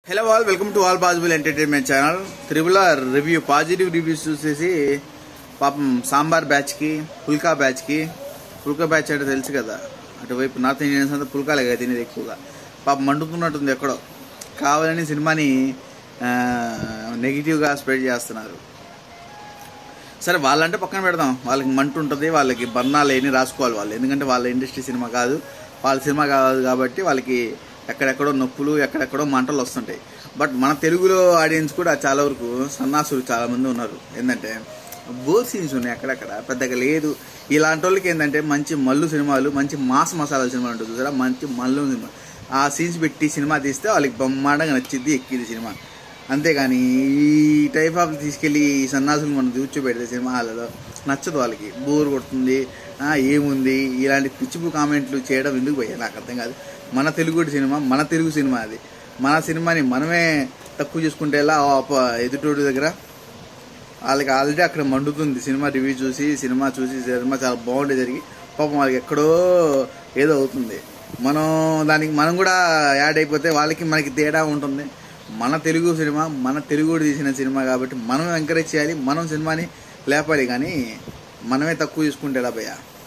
hello all welcome to all possible entertainment channel త్రిబుల review positive reviews చూసేసి పాపం సాంబార్ బ్యాచ్కి పుల్కా బ్యాచ్కి పుల్కా batch అంటే తెలుసు కదా అటువైపు నార్త్ ఇండియన్స్ అంతా పుల్కాలే కదా తినేది ఎక్కువగా పాపం మండుతున్నట్టుంది ఎక్కడో కావాలని సినిమాని నెగిటివ్గా స్ప్రెడ్ చేస్తున్నారు సరే వాళ్ళంటే పక్కన పెడదాం వాళ్ళకి మంట ఉంటుంది వాళ్ళకి బర్ణాలు ఏని రాసుకోవాలి వాళ్ళు ఎందుకంటే వాళ్ళ ఇండస్ట్రీ సినిమా కాదు వాళ్ళ సినిమా కాదు కాబట్టి వాళ్ళకి ఎక్కడెక్కడో నొప్పులు ఎక్కడెక్కడో మంటలు వస్తుంటాయి బట్ మన తెలుగులో ఆడియన్స్ కూడా చాలా వరకు సన్నాసులు చాలా మంది ఉన్నారు ఏంటంటే బోర్ సీన్స్ ఉన్నాయి అక్కడక్కడ పెద్దగా లేదు ఇలాంటి వాళ్ళకి ఏంటంటే మంచి మల్లు సినిమాలు మంచి మాస్ మసాలా సినిమా ఉంటుంది చూసారా మంచి మల్లు సినిమా ఆ సీన్స్ పెట్టి సినిమా తీస్తే వాళ్ళకి బ్రహ్మాండంగా నచ్చింది ఎక్కింది సినిమా అంతేగాని ఈ టైప్ ఆఫ్ తీసుకెళ్ళి ఈ సన్నాసులు మనం కూర్చోబెడితే సినిమా హాల్లో నచ్చదు వాళ్ళకి బోర్ కొడుతుంది ఆ, ఏముంది ఇలాంటి పిచ్చిపు కామెంట్లు చేయడం ఎందుకు పోయా నాకు అర్థం కాదు మన తెలుగు సినిమా మన తెలుగు సినిమా అది మన సినిమాని మనమే తక్కువ చేసుకుంటే ఎలా ఆ ఎదుటోడి దగ్గర వాళ్ళకి ఆల్రెడీ అక్కడ మండుతుంది సినిమా రివ్యూ చూసి సినిమా చూసి సినిమా చాలా బాగుండే జరిగి పాపం వాళ్ళకి ఎక్కడో ఏదో అవుతుంది మనం దానికి మనం కూడా యాడ్ అయిపోతే వాళ్ళకి మనకి తేడా ఉంటుంది మన తెలుగు సినిమా మన తెలుగు తీసిన సినిమా కాబట్టి మనం ఎంకరేజ్ చేయాలి మనం సినిమాని లేపాలి కానీ మనమే తక్కువ చూసుకుంటే ఎలా భయ్యా